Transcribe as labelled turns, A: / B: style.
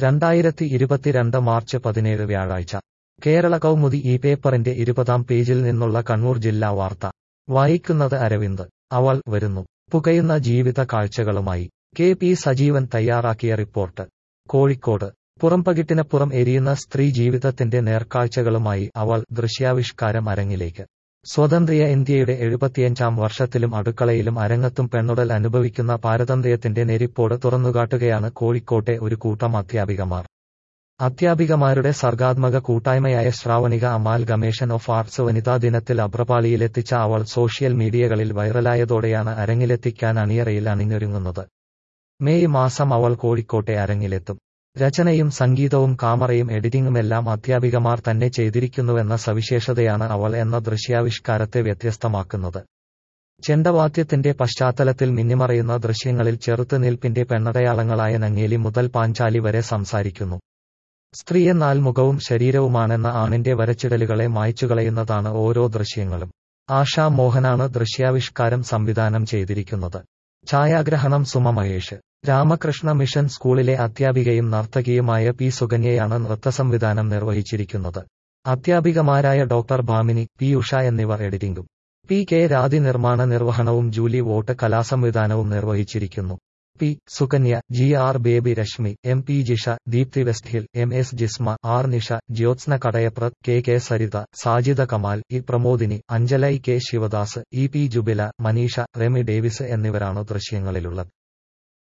A: രണ്ടായിരത്തി ഇരുപത്തിരണ്ട് മാർച്ച് പതിനേഴ് വ്യാഴാഴ്ച കേരള കൗമുദി ഈ പേപ്പറിന്റെ ഇരുപതാം പേജിൽ നിന്നുള്ള കണ്ണൂർ ജില്ലാ വാർത്ത വായിക്കുന്നത് അരവിന്ദ് അവൾ വരുന്നു പുകയുന്ന ജീവിത കാഴ്ചകളുമായി കെ പി സജീവൻ തയ്യാറാക്കിയ റിപ്പോർട്ട് കോഴിക്കോട് പുറംപകിട്ടിനപ്പുറം എരിയുന്ന സ്ത്രീ ജീവിതത്തിന്റെ നേർക്കാഴ്ചകളുമായി അവൾ ദൃശ്യാവിഷ്കാരം അരങ്ങിലേക്ക് സ്വതന്ത്രിയ ഇന്ത്യയുടെ എഴുപത്തിയഞ്ചാം വർഷത്തിലും അടുക്കളയിലും അരങ്ങത്തും പെണ്ണുടൽ അനുഭവിക്കുന്ന പാരതന്ത്ര്യത്തിന്റെ നെരിപ്പോട് തുറന്നുകാട്ടുകയാണ് കോഴിക്കോട്ടെ ഒരു കൂട്ടം അധ്യാപികമാർ അധ്യാപികമാരുടെ സർഗാത്മക കൂട്ടായ്മയായ ശ്രാവണിക അമാൽ ഗമേഷൻ ഓഫ് ആർട്സ് വനിതാ ദിനത്തിൽ അഭ്രപാളിയിലെത്തിച്ച അവൾ സോഷ്യൽ മീഡിയകളിൽ വൈറലായതോടെയാണ് അരങ്ങിലെത്തിക്കാൻ അണിയറയിൽ അണിഞ്ഞൊരുങ്ങുന്നത് മെയ് മാസം അവൾ കോഴിക്കോട്ടെ അരങ്ങിലെത്തും രചനയും സംഗീതവും കാമറയും എഡിറ്റിംഗുമെല്ലാം അധ്യാപികമാർ തന്നെ ചെയ്തിരിക്കുന്നുവെന്ന സവിശേഷതയാണ് അവൾ എന്ന ദൃശ്യാവിഷ്കാരത്തെ വ്യത്യസ്തമാക്കുന്നത് ചെണ്ടവാദ്യത്തിന്റെ പശ്ചാത്തലത്തിൽ മിന്നിമറയുന്ന ദൃശ്യങ്ങളിൽ ചെറുത്തുനിൽപ്പിന്റെ പെണ്ണടയാളങ്ങളായ നങ്ങേലി മുതൽ പാഞ്ചാലി വരെ സംസാരിക്കുന്നു സ്ത്രീയെന്നാൽ മുഖവും ശരീരവുമാണെന്ന ആണിന്റെ വരച്ചിടലുകളെ മായ്ച്ചുകളയുന്നതാണ് ഓരോ ദൃശ്യങ്ങളും ആശാ മോഹനാണ് ദൃശ്യാവിഷ്കാരം സംവിധാനം ചെയ്തിരിക്കുന്നത് ഛായാഗ്രഹണം സുമ മഹേഷ് രാമകൃഷ്ണ മിഷൻ സ്കൂളിലെ അധ്യാപികയും നർത്തകിയുമായ പി സുകന്യയാണ് നൃത്തസംവിധാനം നിർവഹിച്ചിരിക്കുന്നത് അധ്യാപികമാരായ ഡോക്ടർ ഭാമിനി പി ഉഷ എന്നിവർ എഡിറ്റിംഗും പി കെ രാധി നിർമ്മാണ നിർവഹണവും ജൂലി വോട്ട് കലാസംവിധാനവും നിർവഹിച്ചിരിക്കുന്നു P Sukanya G R Baby Reshmi M P Jisha Deepthi Westhill M S Jisma R Nisha Jyotsna Kadayaprath K K Saritha Sajida Kamal E Pramodini Anjala E K Sivadas E P Jubila Manisha Remi Davis എന്നിവരാണ് ദൃശ്യങ്ങളിലുള്ളത്